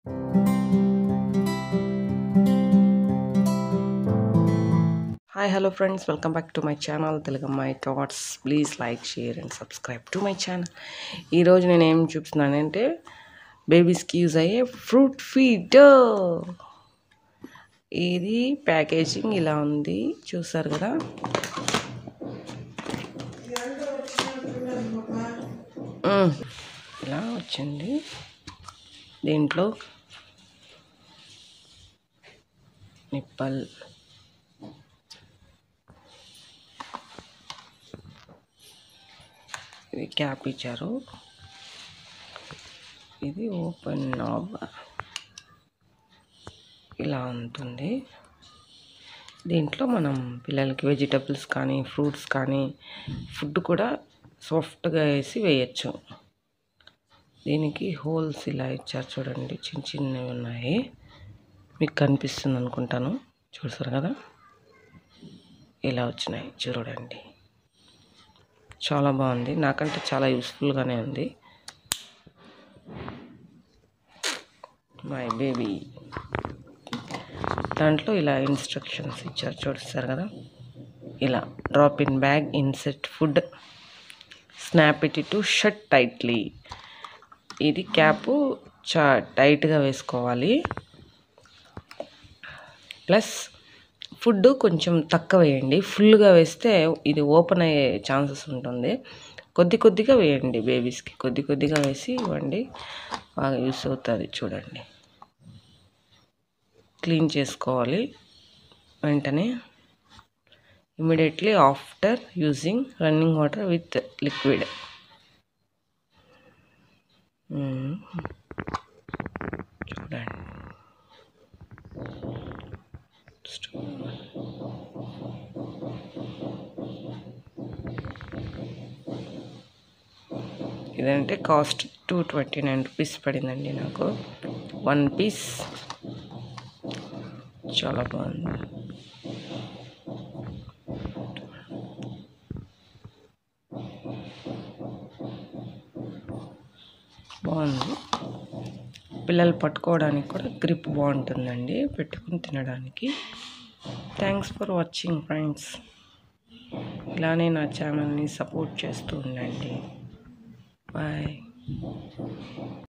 Hi hello friends welcome back to my channel తెలుగమ్మాయి thoughts please like share and subscribe to my channel ఈరోజు నేను ఏం చూపిస్తున్నానంటే బేబీస్కి యూజ్ అయ్యే ఫ్రూట్ ఫీడ్ ఇది ప్యాకేజింగ్ ఇలా ఉంది చూసారు కదా మ్మ్. ఇలా వచ్చింది దీంట్లో నిప్పల్ ఇది క్యాప్ ఇచ్చారు ఇది ఓపెన్ నాబ్ ఇలా ఉంటుంది దీంట్లో మనం పిల్లలకి వెజిటబుల్స్ కానీ ఫ్రూట్స్ కానీ ఫుడ్ కూడా సాఫ్ట్గా వేసి వేయచ్చు దీనికి హోల్స్ ఇలా ఇచ్చారు చూడండి చిన్న చిన్నవి ఉన్నాయి మీకు కనిపిస్తుంది అనుకుంటాను చూసారు కదా ఇలా వచ్చినాయి చూడండి చాలా బాగుంది నాకంటే చాలా యూస్ఫుల్గానే ఉంది మై బేబీ దాంట్లో ఇలా ఇన్స్ట్రక్షన్స్ ఇచ్చారు చూస్తారు కదా ఇలా drop in bag insert food snap it to shut tightly ఇది క్యాప్ చా టైట్గా వేసుకోవాలి ప్లస్ ఫుడ్ కొంచెం తక్కువ వేయండి ఫుల్గా వేస్తే ఇది ఓపెన్ అయ్యే ఛాన్సెస్ ఉంటుంది కొద్ది కొద్దిగా వేయండి బేబీస్కి కొద్ది కొద్దిగా వేసి ఇవ్వండి బాగా యూస్ అవుతుంది చూడండి క్లీన్ చేసుకోవాలి వెంటనే immediately after using running water with liquid చూడండి ఇదంటే cost two twenty nine rupees పడిందండి నాకు వన్ పీస్ చాలా బాగుంది బాగుంది పిల్లలు పట్టుకోవడానికి కూడా గ్రిప్ బాగుంటుందండి పెట్టుకుని తినడానికి థ్యాంక్స్ ఫర్ వాచింగ్ ఫ్రెండ్స్ ఇలానే నా ఛానల్ని సపోర్ట్ చేస్తూ ఉండండి బాయ్